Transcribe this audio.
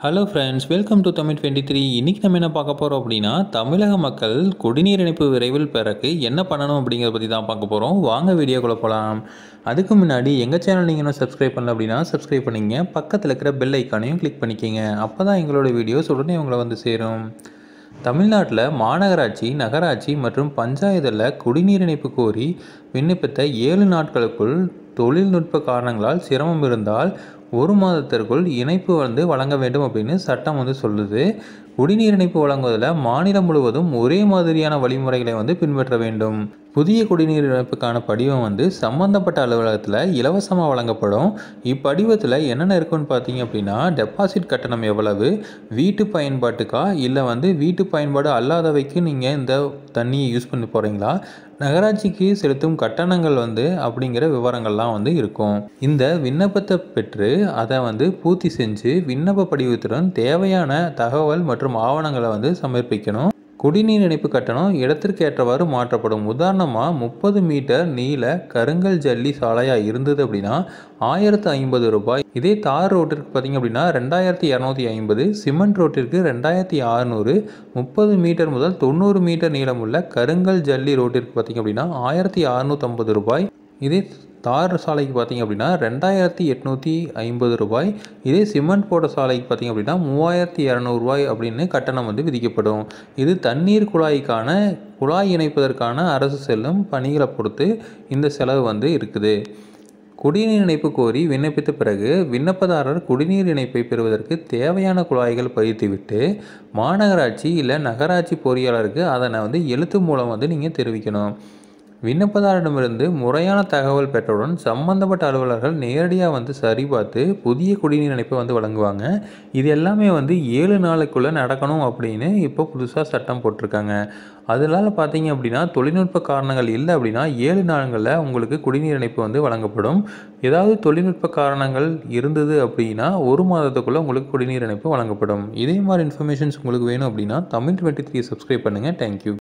hello friends welcome to Tamil twenty three இன்றைக்கி நம்ம என்ன பார்க்க போகிறோம் அப்படின்னா தமிழக மக்கள் குடிநீர் இணைப்பு விரைவில் பெறக்கு என்ன பண்ணணும் அப்படிங்கிறத பற்றி தான் பார்க்க போகிறோம் வாங்க வீடியோக்குள்ளே போகலாம் அதுக்கு முன்னாடி எங்கள் சேனல் நீங்கள் இன்னும் சப்ஸ்கிரைப் பண்ணல அப்படின்னா சப்ஸ்கிரைப் பண்ணிங்க பக்கத்தில் இருக்கிற பெல் ஐக்கானையும் கிளிக் பண்ணிக்கிங்க அப்போ தான் எங்களோட வீடியோஸ் உடனே உங்களை வந்து சேரும் தமிழ்நாட்டில் மாநகராட்சி நகராட்சி மற்றும் பஞ்சாயத்தில் குடிநீர் இணைப்பு கோரி விண்ணப்பித்த ஏழு நாட்களுக்குள் தொழில்நுட்ப காரணங்களால் சிரமம் இருந்தால் ஒரு மாதத்திற்குள் இணைப்பு வந்து வழங்க வேண்டும் அப்படின்னு சட்டம் வந்து சொல்லுது குடிநீர் இணைப்பு வழங்குவதில் மாநிலம் முழுவதும் ஒரே மாதிரியான வழிமுறைகளை வந்து பின்பற்ற வேண்டும் புதிய குடிநீர் இணைப்புக்கான படிவம் வந்து சம்பந்தப்பட்ட அலுவலகத்தில் இலவசமாக வழங்கப்படும் இப்படிவத்தில் என்னென்ன இருக்குன்னு பார்த்தீங்க அப்படின்னா டெபாசிட் கட்டணம் எவ்வளவு வீட்டு பயன்பாட்டுக்கா இல்லை வந்து வீட்டு பயன்பாடு அல்லாதவைக்கு நீங்கள் இந்த தண்ணியை யூஸ் பண்ணி போகிறீங்களா நகராட்சிக்கு செலுத்தும் கட்டணங்கள் வந்து அப்படிங்கிற விவரங்கள்லாம் வந்து இருக்கும் இந்த விண்ணப்பத்தை பெற்று அதை வந்து பூர்த்தி செஞ்சு விண்ணப்ப படிவத்துடன் தேவையான தகவல் மற்றும் ஆவணங்களை வந்து சமர்ப்பிக்கணும் குடிநீர் இணைப்பு கட்டணம் இடத்திற்கு ஏற்றவாறு மாற்றப்படும் உதாரணமாக முப்பது மீட்டர் நீள கருங்கல் ஜல்லி சாலையாக இருந்தது அப்படின்னா ஆயிரத்து ஐம்பது ரூபாய் இதே தார் ரோட்டிற்கு பார்த்திங்க அப்படின்னா ரெண்டாயிரத்தி இரநூத்தி ஐம்பது சிமெண்ட் ரோட்டிற்கு ரெண்டாயிரத்தி அறநூறு முப்பது மீட்டர் முதல் தொண்ணூறு மீட்டர் நீளமுள்ள கருங்கல் ஜல்லி ரோட்டிற்கு பார்த்திங்க அப்படின்னா ஆயிரத்தி அறநூற்றம்பது ரூபாய் இதே தார் சாலைக்கு பார்த்திங்க அப்படின்னா ரெண்டாயிரத்தி எட்நூற்றி ஐம்பது ரூபாய் இதே சிமெண்ட் போட்ட சாலைக்கு பார்த்திங்க அப்படின்னா மூவாயிரத்தி இரநூறுபாய் அப்படின்னு கட்டணம் வந்து விதிக்கப்படும் இது தண்ணீர் குழாய்க்கான குழாய் இணைப்பதற்கான அரசு செல்லும் பணிகளை பொறுத்து இந்த செலவு வந்து இருக்குது குடிநீர் இணைப்பு கோரி விண்ணப்பித்த பிறகு விண்ணப்பதாரர் குடிநீர் இணைப்பை பெறுவதற்கு தேவையான குழாய்கள் பதித்துவிட்டு மாநகராட்சி இல்லை நகராட்சி பொறியாளருக்கு அதனை வந்து எழுத்து மூலம் வந்து நீங்கள் தெரிவிக்கணும் விண்ணப்பதாரிடமிருந்து முறையான தகவல் பெற்றவுடன் சம்பந்தப்பட்ட அலுவலர்கள் நேரடியாக வந்து சரிபார்த்து புதிய குடிநீர் இணைப்பை வந்து வழங்குவாங்க இது எல்லாமே வந்து ஏழு நாளைக்குள்ளே நடக்கணும் அப்படின்னு இப்போ புதுசாக சட்டம் போட்டிருக்காங்க அதனால் பார்த்தீங்க அப்படின்னா தொழில்நுட்ப காரணங்கள் இல்லை அப்படின்னா ஏழு நாட்களில் உங்களுக்கு குடிநீர் இணைப்பு வந்து வழங்கப்படும் ஏதாவது தொழில்நுட்ப காரணங்கள் இருந்தது அப்படின்னா ஒரு மாதத்துக்குள்ளே உங்களுக்கு குடிநீர் இணைப்பு வழங்கப்படும் இதே மாதிரி இன்ஃபர்மேஷன்ஸ் உங்களுக்கு வேணும் அப்படின்னா தமிழ் டுவெண்ட்டி த்ரீ சப்ஸ்கிரைப் பண்ணுங்கள் தேங்க்யூ